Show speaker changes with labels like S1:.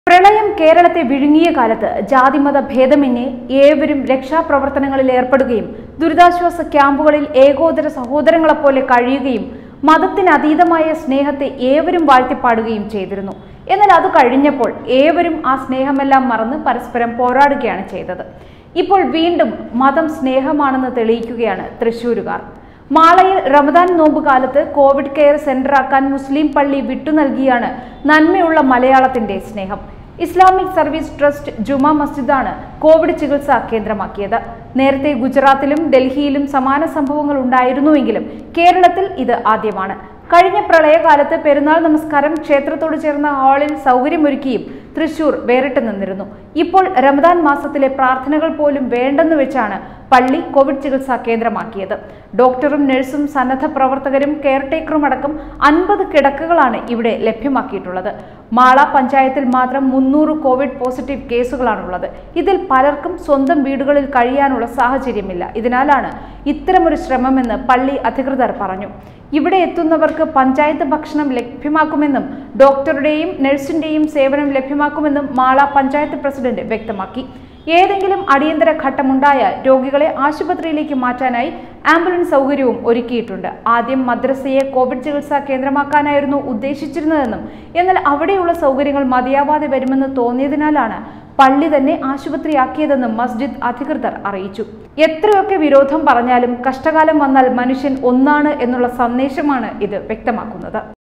S1: പ്രളയം കേരളത്തെ വിഴുങ്ങിയ കാലത്ത് ജാതിമത ഭേദമന്യേ ഏവരും രക്ഷാപ്രവർത്തനങ്ങളിൽ ഏർപ്പെടുകയും ദുരിതാശ്വാസ ക്യാമ്പുകളിൽ ഏകോദര സഹോദരങ്ങളെപ്പോലെ കഴിയുകയും മതത്തിനതീതമായ സ്നേഹത്തെ ഏവരും വാഴ്ത്തിപ്പാടുകയും ചെയ്തിരുന്നു എന്നാൽ അത് കഴിഞ്ഞപ്പോൾ ഏവരും ആ സ്നേഹമെല്ലാം മറന്ന് പരസ്പരം പോരാടുകയാണ് ചെയ്തത് ഇപ്പോൾ വീണ്ടും മതം സ്നേഹമാണെന്ന് തെളിയിക്കുകയാണ് തൃശൂരുകാർ മാളയിൽ റമദാൻ നോമ്പ് കാലത്ത് കോവിഡ് കെയർ സെന്ററാക്കാൻ മുസ്ലിം പള്ളി വിട്ടു നൽകിയാണ് നന്മയുള്ള മലയാളത്തിന്റെ സ്നേഹം ഇസ്ലാമിക് സർവീസ് ട്രസ്റ്റ് ജുമാ മസ്ജിദാണ് കോവിഡ് ചികിത്സാ കേന്ദ്രമാക്കിയത് നേരത്തെ ഗുജറാത്തിലും ഡൽഹിയിലും സമാന സംഭവങ്ങൾ ഉണ്ടായിരുന്നുവെങ്കിലും കേരളത്തിൽ ഇത് ആദ്യമാണ് കഴിഞ്ഞ പ്രളയകാലത്ത് പെരുന്നാൾ നമസ്കാരം ക്ഷേത്രത്തോട് ചേർന്ന ഹാളിൽ സൗകര്യമൊരുക്കിയും തൃശൂർ വേറിട്ട് നിന്നിരുന്നു ഇപ്പോൾ റമദാൻ മാസത്തിലെ പ്രാർത്ഥനകൾ പോലും വേണ്ടെന്ന് വെച്ചാണ് പള്ളി കോവിഡ് ചികിത്സാ കേന്ദ്രമാക്കിയത് ഡോക്ടറും നഴ്സും സന്നദ്ധ പ്രവർത്തകരും കെയർടേക്കറും അടക്കം അൻപത് കിടക്കകളാണ് ഇവിടെ ലഭ്യമാക്കിയിട്ടുള്ളത് മാള പഞ്ചായത്തിൽ മാത്രം മുന്നൂറ് കോവിഡ് പോസിറ്റീവ് കേസുകളാണുള്ളത് ഇതിൽ പലർക്കും സ്വന്തം വീടുകളിൽ കഴിയാനുള്ള സാഹചര്യമില്ല ഇതിനാലാണ് ഇത്തരമൊരു ശ്രമമെന്ന് പള്ളി അധികൃതർ പറഞ്ഞു ഇവിടെ എത്തുന്നവർക്ക് പഞ്ചായത്ത് ഭക്ഷണം ലഭ്യമാക്കുമെന്നും ഡോക്ടറുടെയും നഴ്സിന്റെയും സേവനം ലഭ്യമാക്കുമെന്നും മാള പഞ്ചായത്ത് പ്രസിഡന്റ് വ്യക്തമാക്കി ഏതെങ്കിലും അടിയന്തര ഘട്ടമുണ്ടായാൽ രോഗികളെ ആശുപത്രിയിലേക്ക് മാറ്റാനായി ആംബുലൻസ് സൗകര്യവും ഒരുക്കിയിട്ടുണ്ട് ആദ്യം മദ്രസയെ കോവിഡ് ചികിത്സാ കേന്ദ്രമാക്കാനായിരുന്നു ഉദ്ദേശിച്ചിരുന്നതെന്നും എന്നാൽ അവിടെയുള്ള സൗകര്യങ്ങൾ മതിയാവാതെ വരുമെന്ന് തോന്നിയതിനാലാണ് പള്ളി തന്നെ ആശുപത്രിയാക്കിയതെന്നും മസ്ജിദ് അധികൃതർ അറിയിച്ചു എത്രയൊക്കെ വിരോധം പറഞ്ഞാലും കഷ്ടകാലം വന്നാൽ മനുഷ്യൻ ഒന്നാണ് എന്നുള്ള സന്ദേശമാണ് ഇത് വ്യക്തമാക്കുന്നത്